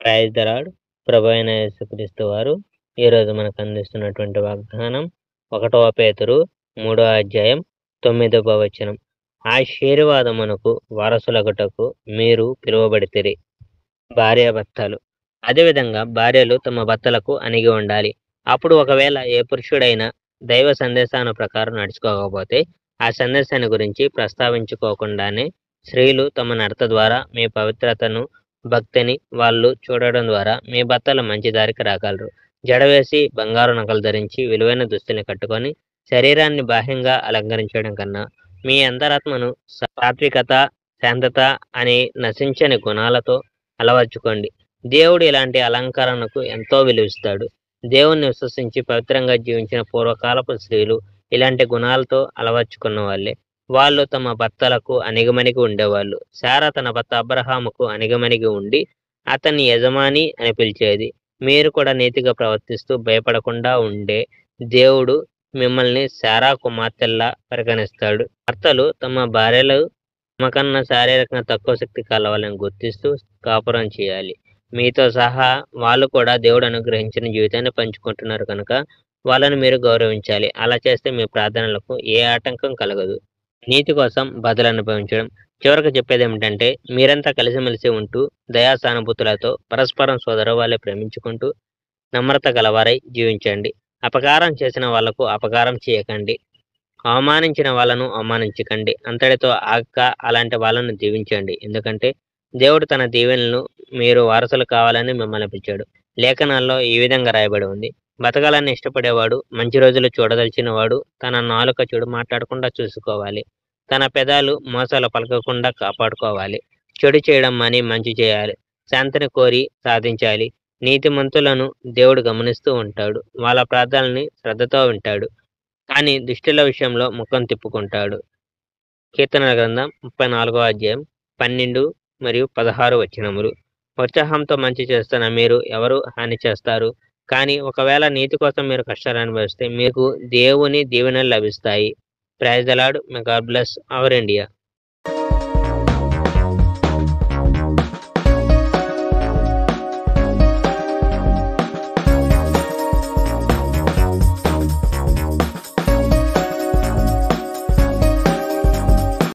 praise the lord ప్రభు అయిన యేసుక్రీస్తు వారు ఈరోజు మనకు అందిస్తున్నటువంటి వాగ్దానం ఒకటవ పేతురు మూడో అధ్యాయం తొమ్మిదవ వచనం ఆశీర్వాదమునకు వారసులగుటకు మీరు పిలువబడితిరి భార్యాభర్తలు అదేవిధంగా భార్యలు తమ భర్తలకు అణిగి ఉండాలి అప్పుడు ఒకవేళ ఏ పురుషుడైనా దైవ సందేశాల ప్రకారం నడుచుకోకపోతే ఆ సందేశాన్ని గురించి ప్రస్తావించుకోకుండానే స్త్రీలు తమ నడత ద్వారా మీ పవిత్రతను భక్తిని వాళ్ళు చూడడం ద్వారా మీ భర్తలు మంచి దారికి రాగలరు జడవేసి బంగారు నగలు ధరించి విలువైన దుస్తుల్ని కట్టుకొని శరీరాన్ని బాహ్యంగా అలంకరించడం కన్నా మీ అంతరాత్మను సాత్వికత శాంతత అనే నశించని గుణాలతో అలవర్చుకోండి దేవుడు ఇలాంటి అలంకరణకు ఎంతో విలువిస్తాడు దేవుణ్ణి విశ్వసించి పవిత్రంగా జీవించిన పూర్వకాలపు స్త్రీలు ఇలాంటి గుణాలతో అలవర్చుకున్న వాళ్ళే వాళ్ళు తమ భర్తలకు అణిగమణిగి ఉండేవాళ్ళు శారా తన భర్త అబ్రహాముకు అణిగమణిగి ఉండి అతన్ని యజమాని అని పిలిచేది మీరు కూడా నీతిగా ప్రవర్తిస్తూ భయపడకుండా ఉండే దేవుడు మిమ్మల్ని శారా కుమార్తెల్లా పరిగణిస్తాడు భర్తలు తమ భార్యలు తమకన్నా శారీరకంగా తక్కువ శక్తి కలవాలని గుర్తిస్తూ కాపురం చేయాలి మీతో సహా వాళ్ళు కూడా దేవుడు అనుగ్రహించిన జీవితాన్ని పంచుకుంటున్నారు కనుక వాళ్ళని మీరు గౌరవించాలి అలా చేస్తే మీ ప్రార్థనలకు ఏ ఆటంకం కలగదు నీతి కోసం బదులు అనుభవించడం చివరికి చెప్పేది ఏమిటంటే మీరంతా కలిసిమెలిసి ఉంటూ దయా సానుభూతులతో పరస్పరం సోదర వాళ్ళే ప్రేమించుకుంటూ నమ్రత గలవారై జీవించండి అపకారం చేసిన వాళ్లకు అపకారం చేయకండి అవమానించిన వాళ్ళను అవమానించకండి అంతటితో ఆగక అలాంటి వాళ్ళను దీవించండి ఎందుకంటే దేవుడు తన దీవెనలను మీరు వారసులు కావాలని మిమ్మల్ని పిలిచాడు లేఖనాల్లో ఈ విధంగా రాయబడి ఉంది బతకాలని ఇష్టపడేవాడు మంచి రోజులు చూడదలిచిన వాడు తన నాలుక చెడు మాట్లాడకుండా చూసుకోవాలి తన పెదాలు మోసాలు పలకకుండా కాపాడుకోవాలి చెడు చేయడం అని మంచి చేయాలి శాంతిని కోరి సాధించాలి నీతిమంతులను దేవుడు గమనిస్తూ ఉంటాడు వాళ్ళ ప్రార్థనల్ని శ్రద్ధతో వింటాడు కానీ దుష్టుల విషయంలో ముఖం తిప్పుకుంటాడు కీర్తనల గ్రంథం ముప్పై నాలుగో అధ్యాయం పన్నెండు మరియు పదహారు వచనములు ఉత్సాహంతో మంచి చేస్తున్న మీరు ఎవరు హాని చేస్తారు కానీ ఒకవేళ నీతి కోసం మీరు కష్టాలు అనుభవిస్తే మీకు దేవుని దీవెనలు లభిస్తాయి praise the Lord may God bless our India